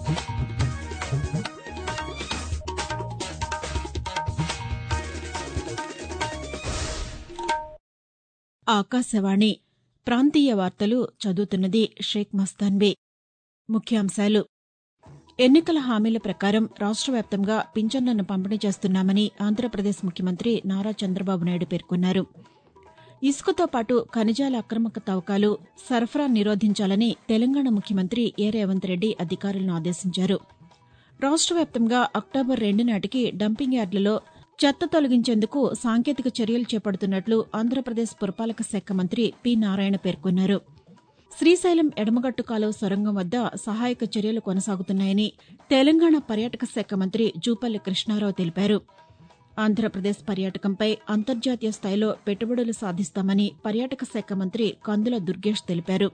ఆకాశవాణి ప్రాంతీయ వార్తలు చదువుతున్నది షేక్ మస్తాన్బీ ముఖ్యాంశాలు ఎన్నికల హామీల ప్రకారం రాష్ట్ర వ్యాప్తంగా పింఛన్లను పంపిణీ చేస్తున్నామని ఆంధ్రప్రదేశ్ ముఖ్యమంత్రి నారా చంద్రబాబు నాయుడు పేర్కొన్నారు ఇసుకతో పాటు ఖనిజాల అక్రమ తవ్వకాలు సరఫరా నిరోధించాలని తెలంగాణ ముఖ్యమంత్రి ఏ రేవంత్ రెడ్డి అధికారులను ఆదేశించారు రాష్ట్ర వ్యాప్తంగా అక్టోబర్ రెండు నాటికి డంపింగ్ యార్డులలో చెత్త తొలగించేందుకు సాంకేతిక చర్యలు చేపడుతున్నట్లు ఆంధ్రప్రదేశ్ పురపాలక శాఖ మంత్రి పి నారాయణ పేర్కొన్నారు శ్రీశైలం ఎడమగట్టు కాలువ సొరంగం వద్ద సహాయక చర్యలు కొనసాగుతున్నాయని తెలంగాణ పర్యాటక శాఖ మంత్రి జూపల్లి కృష్ణారావు తెలిపారు ఆంధ్రప్రదేశ్ పర్యాటకంపై అంతర్జాతీయ స్థాయిలో పెట్టుబడులు సాధిస్తామని పర్యాటక శాఖ మంత్రి కందుల దుర్గేష్ తెలిపారు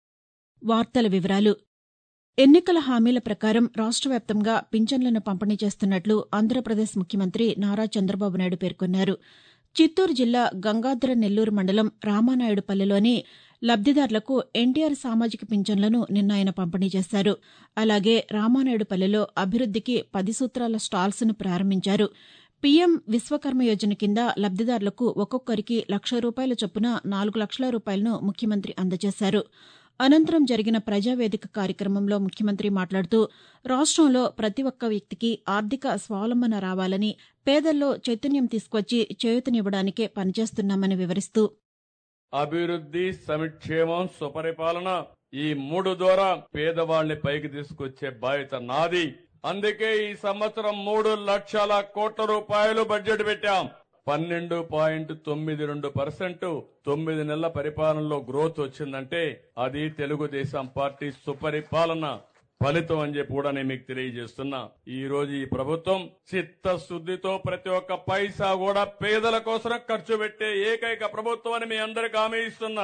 వార్తల వివరాలు ఎన్నికల హామీల ప్రకారం రాష్ట్ర వ్యాప్తంగా పింఛన్లను పంపిణీ చేస్తున్నట్లు ఆంధ్రప్రదేశ్ ముఖ్యమంత్రి నారా చంద్రబాబు నాయుడు పేర్కొన్నారు చిత్తూరు జిల్లా గంగాధర నెల్లూరు మండలం రామానాయుడుపల్లెలోని లబ్దిదారులకు ఎన్టీఆర్ సామాజిక పింఛన్లను నిన్న ఆయన పంపిణీ చేశారు అలాగే రామానాయుడుపల్లెలో అభివృద్దికి పది సూత్రాల స్టాల్స్ను ప్రారంభించారు పీఎం విశ్వకర్మ యోజన కింద లబ్దిదారులకు ఒక్కొక్కరికి లక్ష రూపాయల చొప్పున నాలుగు లక్షల రూపాయలను ముఖ్యమంత్రి అందజేశారు అనంతరం జరిగిన ప్రజావేదిక కార్యక్రమంలో ముఖ్యమంత్రి మాట్లాడుతూ రాష్టంలో ప్రతి ఒక్క వ్యక్తికి ఆర్థిక స్వావలంబన రావాలని పేదల్లో చైతన్యం తీసుకొచ్చి చేయూతనివ్వడానికే పనిచేస్తున్నామని వివరిస్తూ అభివృద్ధి సంక్షేమం సుపరిపాలన ఈ మూడు ద్వారా పేదవాళ్ని పైకి తీసుకొచ్చే బాధ్యత నాది అందుకే ఈ సంవత్సరం మూడు లక్షల కోట్ల రూపాయలు బడ్జెట్ పెట్టాం పన్నెండు పాయింట్ తొమ్మిది రెండు పర్సెంట్ తొమ్మిది నెలల పరిపాలనలో గ్రోత్ వచ్చిందంటే అది తెలుగుదేశం పార్టీ సుపరిపాలన ఫలితం అని చెప్పి కూడా నేను మీకు తెలియజేస్తున్నా ఈ రోజు ఈ ప్రభుత్వం చిత్తశుద్దితో ప్రతి ఒక్క పైసా కూడా పేదల కోసం ఖర్చు పెట్టే ఏకైక ప్రభుత్వం అని మీ అందరికి హామీ ఇస్తున్నా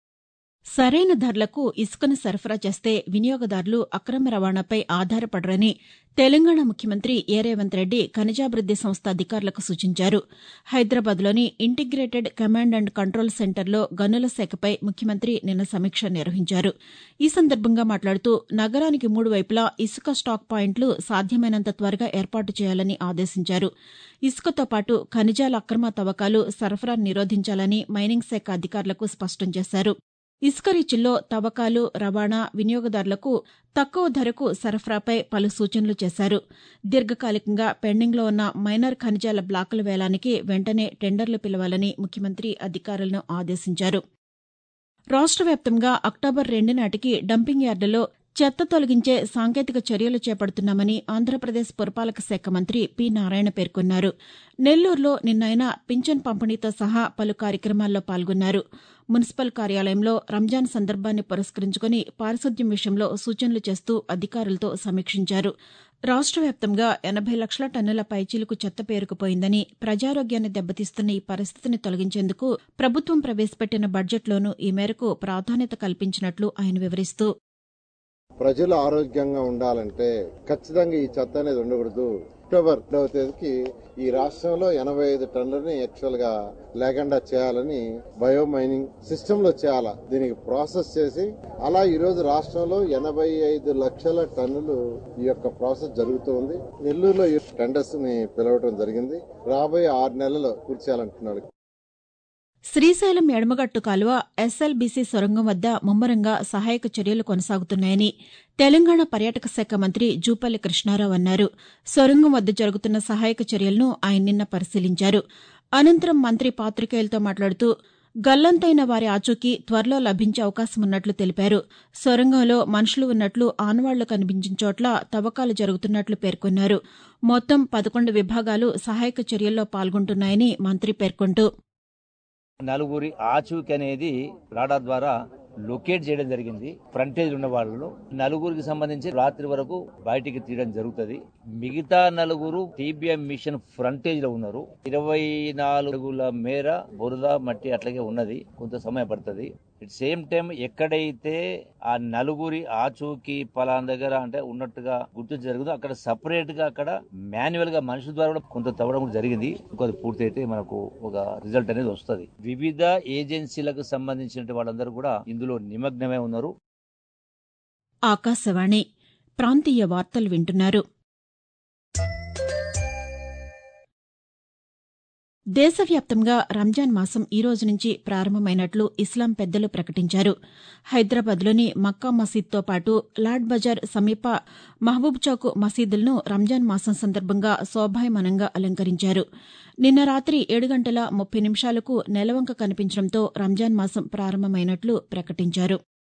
సరైన ధరలకు ఇసుకను సరఫరా చేస్తే వినియోగదారులు అక్రమ రవాణాపై ఆధారపడరని తెలంగాణ ముఖ్యమంత్రి ఏ రేవంత్ రెడ్డి ఖనిజాభివృద్ది సంస్థ అధికారులకు సూచించారు హైదరాబాద్లోని ఇంటిగ్రేటెడ్ కమాండ్ అండ్ కంట్రోల్ సెంటర్లో గనుల శాఖపై ముఖ్యమంత్రి నిన్న సమీక్ష నిర్వహించారు ఈ సందర్భంగా మాట్లాడుతూ నగరానికి మూడు వైపులా ఇసుక స్టాక్ పాయింట్లు సాధ్యమైనంత త్వరగా ఏర్పాటు చేయాలని ఆదేశించారు ఇసుకతో పాటు ఖనిజాల అక్రమ తవ్వకాలు సరఫరా నిరోధించాలని మైనింగ్ శాఖ అధికారులకు స్పష్టం చేశారు ఇసుక రీచుల్లో తవ్వకాలు రవాణా వినియోగదారులకు తక్కువ ధరకు సరఫరాపై పలు సూచనలు చేశారు దీర్ఘకాలికంగా పెండింగ్లో ఉన్న మైనర్ ఖనిజాల బ్లాకుల వేలానికి వెంటనే టెండర్లు పిలవాలని ముఖ్యమంత్రి అధికారులను ఆదేశించారు రాష్ట్ర వ్యాప్తంగా అక్టోబర్ రెండు నాటికి డంపింగ్ యార్డులో చెత్త తొలగించే సాంకేతిక చర్యలు చేపడుతున్నామని ఆంధ్రప్రదేశ్ పురపాలక శాఖ మంత్రి పి నారాయణ పేర్కొన్నారు నెల్లూరులో నిన్న ఆయన పింఛన్ పంపిణీతో సహా పలు కార్యక్రమాల్లో పాల్గొన్నారు మున్సిపల్ కార్యాలయంలో రంజాన్ సందర్భాన్ని పురస్కరించుకుని పారిశుద్ధ్యం విషయంలో సూచనలు చేస్తూ అధికారులతో సమీక్షించారు రాష్ట్ర వ్యాప్తంగా ఎనభై లక్షల టన్నుల పైచీలకు చెత్త పేరుకుపోయిందని ప్రజారోగ్యాన్ని దెబ్బతీస్తున్న ఈ పరిస్థితిని తొలగించేందుకు ప్రభుత్వం ప్రవేశపెట్టిన బడ్జెట్లోనూ ఈ మేరకు ప్రాధాన్యత కల్పించినట్లు ఆయన వివరిస్తూ ప్రజలు ఆరోగ్యంగా ఉండాలంటే ఖచ్చితంగా ఈ చెత్త అనేది ఉండకూడదు అక్టోబర్ రెండవ తేదీకి ఈ రాష్ట్రంలో ఎనభై ఐదు టన్నులని యాక్చువల్ గా లేకుండా చేయాలని బయో మైనింగ్ సిస్టమ్ లో చేయాలా దీనికి ప్రాసెస్ చేసి అలా ఈ రోజు రాష్ట్రంలో ఎనభై ఐదు లక్షల టన్నులు ఈ యొక్క ప్రాసెస్ జరుగుతూ ఉంది నెల్లూరులో ఈ టెండర్స్ ని పిలవడం జరిగింది రాబోయే ఆరు నెలల్లో పూర్తి చేయాలనుకున్నాడు శ్రీశైలం ఎడమగట్టు కాలువ ఎస్ఎల్బీసీ సొరంగం వద్ద ముమ్మరంగా సహాయక చర్యలు కొనసాగుతున్నాయని తెలంగాణ పర్యాటక శాఖ మంత్రి జూపల్లి కృష్ణారావు అన్నారు సొరంగం వద్ద జరుగుతున్న సహాయక చర్యలను ఆయన నిన్న పరిశీలించారు అనంతరం మంత్రి పాతికేయులతో మాట్లాడుతూ గల్లంతైన వారి ఆచూకీ త్వరలో లభించే అవకాశం ఉన్నట్లు తెలిపారు సొరంగంలో మనుషులు ఉన్నట్లు ఆనవాళ్లు కనిపించిన చోట్ల తవ్వకాలు జరుగుతున్నట్లు పేర్కొన్నారు మొత్తం పదకొండు విభాగాలు సహాయక చర్యల్లో పాల్గొంటున్నాయని మంత్రి పేర్కొంటూ నలుగురి ఆచూకీ అనేది రాడార్ ద్వారా లొకేట్ చేయడం జరిగింది ఫ్రంటేజ్ ఉన్న వాళ్ళలో నలుగురికి సంబంధించి రాత్రి వరకు బయటికి తీయడం జరుగుతుంది మిగతా నలుగురు టీబీఎం మిషన్ ఫ్రంటేజ్ లో ఉన్నారు ఇరవై నాలుగుల మేర బురద మట్టి అట్లాగే ఉన్నది కొంత సమయం పడుతుంది ఇట్ సేమ్ టైం ఎక్కడైతే ఆ నలుగురి ఆచూకీ పలానా దగ్గర అంటే ఉన్నట్టుగా గుర్తు జరుగుతుందో అక్కడ సపరేట్ గా అక్కడ మాన్యువల్ గా మనుషుల ద్వారా కూడా కొంత తవ్వడం కూడా జరిగింది ఇంకొంత పూర్తి అయితే మనకు ఒక రిజల్ట్ అనేది వస్తుంది వివిధ ఏజెన్సీలకు సంబంధించిన వాళ్ళందరూ కూడా ఇందులో నిమగ్నమై ఉన్నారు ఆకాశవాణి ప్రాంతీయ వార్తలు వింటున్నారు దేశవ్యాప్తంగా రంజాన్ మాసం ఈ రోజు నుంచి ప్రారంభమైనట్లు ఇస్లాం పెద్దలు ప్రకటించారు హైదరాబాద్లోని మక్కా మసీద్తో పాటు లాడ్ బజార్ సమీప మహబూబ్ చౌక్ మసీదులను రంజాన్ మాసం సందర్భంగా శోభాయమానంగా అలంకరించారు నిన్న రాత్రి ఏడు గంటల ముప్పై నిమిషాలకు నెలవంక కనిపించడంతో రంజాన్ మాసం ప్రారంభమైనట్లు ప్రకటించారు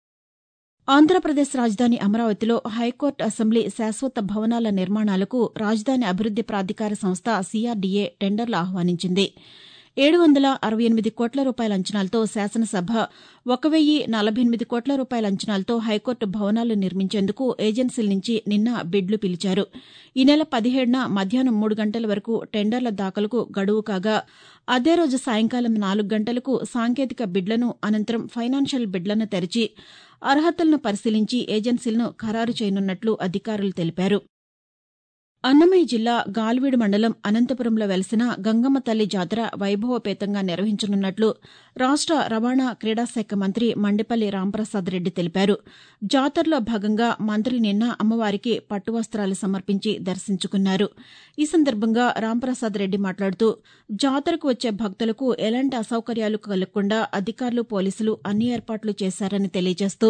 ఆంధ్రప్రదేశ్ రాజధాని అమరావతిలో హైకోర్టు అసెంబ్లీ శాశ్వత భవనాల నిర్మాణాలకు రాజధాని అభివృద్ది ప్రాధికార సంస్థ సీఆర్డీఏ టెండర్లు ఆహ్వానించింది ఏడు వందల అరవై ఎనిమిది కోట్ల రూపాయల అంచనాలతో శాసనసభ ఒక వెయ్యి నలభై ఎనిమిది కోట్ల రూపాయల అంచనాలతో హైకోర్టు భవనాలు నిర్మించేందుకు ఏజెన్సీల నుంచి నిన్న బిడ్లు పిలిచారు ఈ నెల పదిహేడున మధ్యాహ్నం మూడు గంటల వరకు టెండర్ల దాఖలుకు గడువు కాగా అదే రోజు సాయంకాలం నాలుగు గంటలకు సాంకేతిక బిడ్లను అనంతరం ఫైనాన్షియల్ బిడ్లను తెరిచి అర్హతలను పరిశీలించి ఏజెన్సీలను ఖరారు చేయనున్నట్లు అధికారులు తెలిపారు అన్నమయ్య జిల్లా గాల్వీడు మండలం అనంతపురంలో వెలసిన గంగమ్మ తల్లి జాతర వైభవపేతంగా నిర్వహించనున్నట్లు రాష్ట రవాణా క్రీడాశాఖ మంత్రి మండిపల్లి రాంప్రసాద్ రెడ్డి తెలిపారు జాతరలో భాగంగా మంత్రి నిన్న అమ్మవారికి పట్టు వస్త్రాలు సమర్పించి దర్శించుకున్నారు ఈ సందర్భంగా రాంప్రసాద్ రెడ్డి మాట్లాడుతూ జాతరకు వచ్చే భక్తులకు ఎలాంటి అసౌకర్యాలు కలగకుండా అధికారులు పోలీసులు అన్ని ఏర్పాట్లు చేశారని తెలియజేస్తూ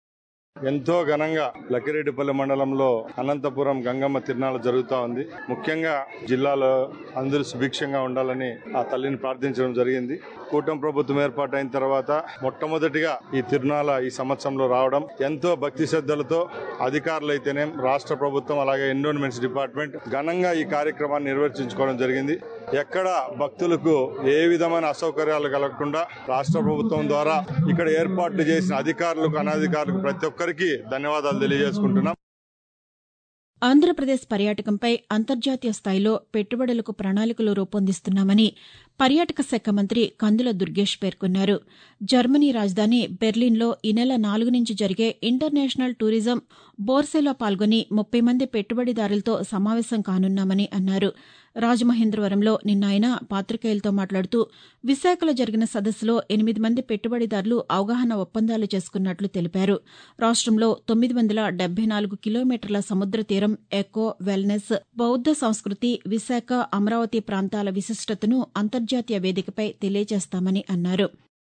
ఎంతో ఘనంగా లక్కిరెడ్డిపల్లి మండలంలో అనంతపురం గంగమ్మ తిరునాళ జరుగుతూ ఉంది ముఖ్యంగా జిల్లాలో అందరూ సుభిక్షంగా ఉండాలని ఆ తల్లిని ప్రార్థించడం జరిగింది కూటమి ప్రభుత్వం ఏర్పాటైన తర్వాత మొట్టమొదటిగా ఈ తిరునాళ ఈ సంవత్సరంలో రావడం ఎంతో భక్తి శ్రద్ధలతో అధికారులు అయితేనేం రాష్ట్ర ప్రభుత్వం అలాగే ఎన్విరాన్మెంట్స్ డిపార్ట్మెంట్ ఘనంగా ఈ కార్యక్రమాన్ని నిర్వర్తించుకోవడం జరిగింది ఎక్కడ భక్తులకు ఏ విధమైన అసౌకర్యాలు కలగకుండా రాష్ట్ర ప్రభుత్వం ద్వారా ఇక్కడ ఏర్పాట్లు చేసిన అధికారులకు అనధికారులకు ప్రతి ఒక్కరికి ధన్యవాదాలు తెలియజేసుకుంటున్నాం ఆంధ్రప్రదేశ్ పర్యాటకంపై అంతర్జాతీయ స్థాయిలో పెట్టుబడులకు ప్రణాళికలు రూపొందిస్తున్నామని పర్యాటక శాఖ మంత్రి కందుల దుర్గేష్ పేర్కొన్నారు జర్మనీ రాజధాని బెర్లిన్లో ఈ నెల నాలుగు నుంచి జరిగే ఇంటర్నేషనల్ టూరిజం బోర్సెలో పాల్గొని ముప్పై మంది పెట్టుబడిదారులతో సమావేశం కానున్నామని అన్నారు రాజమహేంద్రవరంలో నిన్న ఆయన పాతికేయులతో మాట్లాడుతూ విశాఖలో జరిగిన సదస్సులో ఎనిమిది మంది పెట్టుబడిదారులు అవగాహన ఒప్పందాలు చేసుకున్నట్లు తెలిపారు రాష్టంలో తొమ్మిది వందల డెబ్బై నాలుగు కిలోమీటర్ల సముద్ర తీరం ఎకో వెల్నెస్ బౌద్ధ సంస్కృతి విశాఖ అమరావతి ప్రాంతాల విశిష్టతను అంతర్జాతీయ వేదికపై తెలియజేస్తామని అన్నారు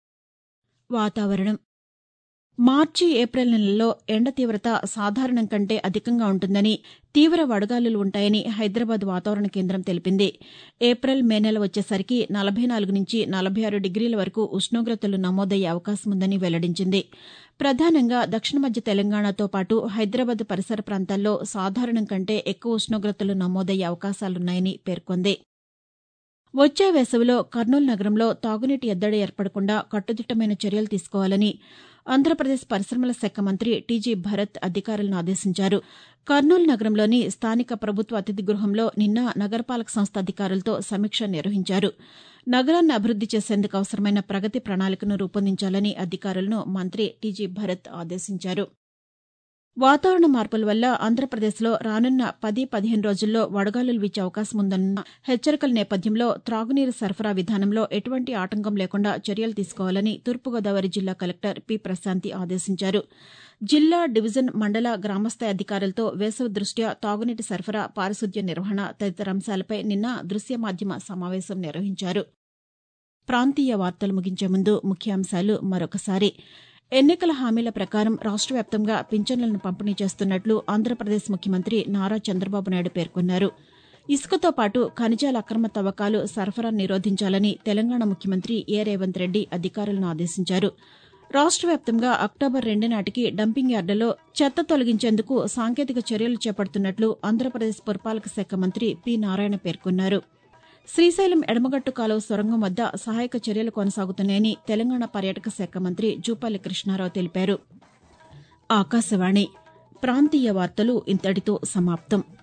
వాతావరణం మార్చి ఏప్రిల్ నెలల్లో ఎండ తీవ్రత సాధారణం కంటే అధికంగా ఉంటుందని తీవ్ర వడగాలులు ఉంటాయని హైదరాబాద్ వాతావరణ కేంద్రం తెలిపింది ఏప్రిల్ మే నెల వచ్చేసరికి నలభై నాలుగు నుంచి నలభై ఆరు డిగ్రీల వరకు ఉష్ణోగ్రతలు నమోదయ్యే అవకాశం ఉందని వెల్లడించింది ప్రధానంగా దక్షిణ మధ్య తెలంగాణతో పాటు హైదరాబాద్ పరిసర ప్రాంతాల్లో సాధారణం కంటే ఎక్కువ ఉష్ణోగ్రతలు నమోదయ్యే అవకాశాలున్నాయని పేర్కొంది వచ్చే వేసవిలో కర్నూలు నగరంలో తాగునీటి ఎద్దడి ఏర్పడకుండా కట్టుదిట్టమైన చర్యలు తీసుకోవాలని ఆంధ్రప్రదేశ్ పరిశ్రమల శాఖ మంత్రి టీజీ భరత్ అధికారులను ఆదేశించారు కర్నూలు నగరంలోని స్థానిక ప్రభుత్వ అతిథి గృహంలో నిన్న నగరపాలక సంస్థ అధికారులతో సమీక్ష నిర్వహించారు నగరాన్ని అభివృద్ది చేసేందుకు అవసరమైన ప్రగతి ప్రణాళికను రూపొందించాలని అధికారులను మంత్రి టీజీ భరత్ ఆదేశించారు వాతావరణ మార్పుల వల్ల ఆంధ్రప్రదేశ్లో రానున్న పది పదిహేను రోజుల్లో వడగాలులు వీచే అవకాశం ఉందన్న హెచ్చరికల నేపథ్యంలో త్రాగునీరు సరఫరా విధానంలో ఎటువంటి ఆటంకం లేకుండా చర్యలు తీసుకోవాలని తూర్పుగోదావరి జిల్లా కలెక్టర్ పి ప్రశాంతి ఆదేశించారు జిల్లా డివిజన్ మండల గ్రామస్థాయి అధికారులతో వేసవి దృష్ట్యా తాగునీటి సరఫరా పారిశుద్ధ్య నిర్వహణ తదితర అంశాలపై నిన్న దృశ్య మాధ్యమ సమావేశం నిర్వహించారు ప్రాంతీయ వార్తలు ముగించే ముందు ముఖ్యాంశాలు మరొకసారి ఎన్నికల హామీల ప్రకారం రాష్ట వ్యాప్తంగా పింఛన్లను పంపిణీ చేస్తున్నట్లు ఆంధ్రప్రదేశ్ ముఖ్యమంత్రి నారా చంద్రబాబు నాయుడు పేర్కొన్నారు ఇసుకతో పాటు ఖనిజాల అక్రమ తవ్వకాలు సరఫరా నిరోధించాలని తెలంగాణ ముఖ్యమంత్రి ఏ రేవంత్ రెడ్డి అధికారులను ఆదేశించారు రాష్ట వ్యాప్తంగా అక్టోబర్ రెండు నాటికి డంపింగ్ యార్డులో చెత్త తొలగించేందుకు సాంకేతిక చర్యలు చేపడుతున్నట్లు ఆంధ్రప్రదేశ్ పురపాలక శాఖ మంత్రి పి నారాయణ పేర్కొన్నారు శ్రీశైలం ఎడమగట్టు కాలువ సొరంగం వద్ద సహాయక చర్యలు కొనసాగుతున్నాయని తెలంగాణ పర్యాటక శాఖ మంత్రి జూపల్లి కృష్ణారావు తెలిపారు ఆకాశవాణి ప్రాంతీయ వార్తలు ఇంతటితో సమాప్తం